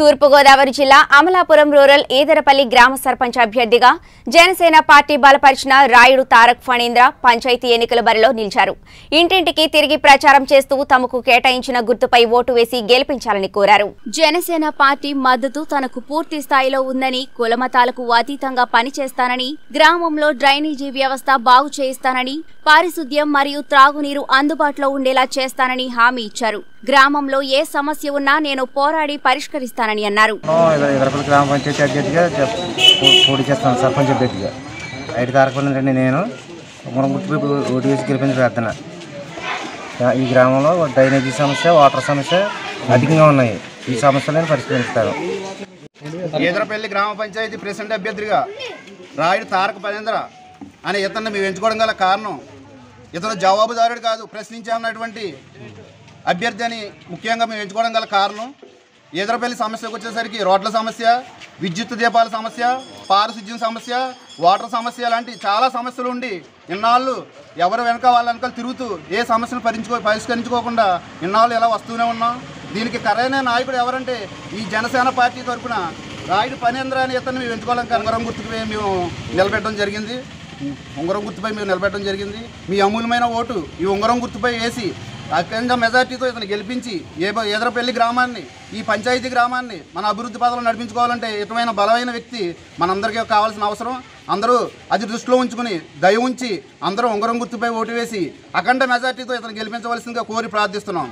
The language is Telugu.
తూర్పుగోదావరి జిల్లా అమలాపురం రూరల్ ఈదరపల్లి గ్రామ సర్పంచ్ అభ్యర్థిగా జనసేన పార్టీ బలపరిచిన రాయుడు తారక్ ఫణీంద్ర పంచాయతీ ఎన్నికల బరిలో నిలిచారు ఇంటింటికి తిరిగి ప్రచారం చేస్తూ తమకు కేటాయించిన గుర్తుపై ఓటు వేసి గెలిపించాలని కోరారు జనసేన పార్టీ మద్దతు తనకు పూర్తి స్థాయిలో ఉందని కులమతాలకు అతీతంగా పనిచేస్తానని గ్రామంలో డ్రైనేజీ వ్యవస్థ బాగు చేయిస్తానని పారిశుద్ధ్యం మరియు త్రాగునీరు అందుబాటులో ఉండేలా చేస్తానని హామీ ఇచ్చారు గ్రామంలో ఏ సమస్య ఉన్నా నేను పోరాడి పరిష్కరిస్తానని అన్నారు ఎదరపల్లి గ్రామ పంచాయతీ అభ్యర్థిగా చెప్- పో- పోటీ చేస్తాను సర్పంచ్ అభ్యర్థిగా ఐదు తారపల్లి నేను మన గుర్తుపై ఓటు వేసి గెలిపించి ప్రార్థన ఈ గ్రామంలో డ్రైనేజీ సమస్య వాటర్ సమస్య అధికంగా ఉన్నాయి ఈ సమస్యలను పరిష్కరిస్తారు ఈదరపల్లి గ్రామ పంచాయతీ ప్రెసిడెంట్ అభ్యర్థిగా రాయుడు తారక పనేంద్ర అనే ఇతన్ని మేము ఎంచుకోవడం గల కారణం ఇతను జవాబుదారుడు కాదు ప్రశ్నించామన్నటువంటి అభ్యర్థి అని ముఖ్యంగా మేము ఎంచుకోవడం గల కారణం ఈదరపల్లి సమస్యకు వచ్చేసరికి రోడ్ల సమస్య విద్యుత్ దీపాల సమస్య పారిశుద్ధ్యం సమస్య వాటర్ సమస్య లాంటి చాలా సమస్యలు ఉండి ఇన్నాళ్ళు ఎవరు వెనక వాళ్ళ వెనకాల తిరుగుతూ ఏ సమస్యను పరించుకో పరిష్కరించుకోకుండా ఇన్నాళ్ళు ఇలా వస్తూనే ఉన్నాం దీనికి కరైన నాయకుడు ఎవరంటే ఈ జనసేన పార్టీ తరఫున రాయుడు పనేంద్ర అని ఇతన్ని మేము ఎంచుకోవడానికి ఉంగరం గుర్తుకు మేము నిలబెట్టడం జరిగింది ఉంగరం గుర్తుపై మేము నిలబెట్టడం జరిగింది మీ అమూల్యమైన ఓటు ఈ ఉంగరం గుర్తుపై వేసి అత్యంత మెజార్టీతో ఇతను గెలిపించి ఏ ఎదరపల్లి గ్రామాన్ని ఈ పంచాయతీ గ్రామాన్ని మన అభివృద్ధి పదవులు నడిపించుకోవాలంటే ఇతమైన బలమైన వ్యక్తి మనందరికీ కావాల్సిన అవసరం అందరూ అది దృష్టిలో ఉంచుకుని దయ ఉంచి అందరూ ఉంగరం గుర్తుపై ఓటు వేసి అఖండ మెజార్టీతో ఇతను గెలిపించవలసిందిగా కోరి ప్రార్థిస్తున్నాం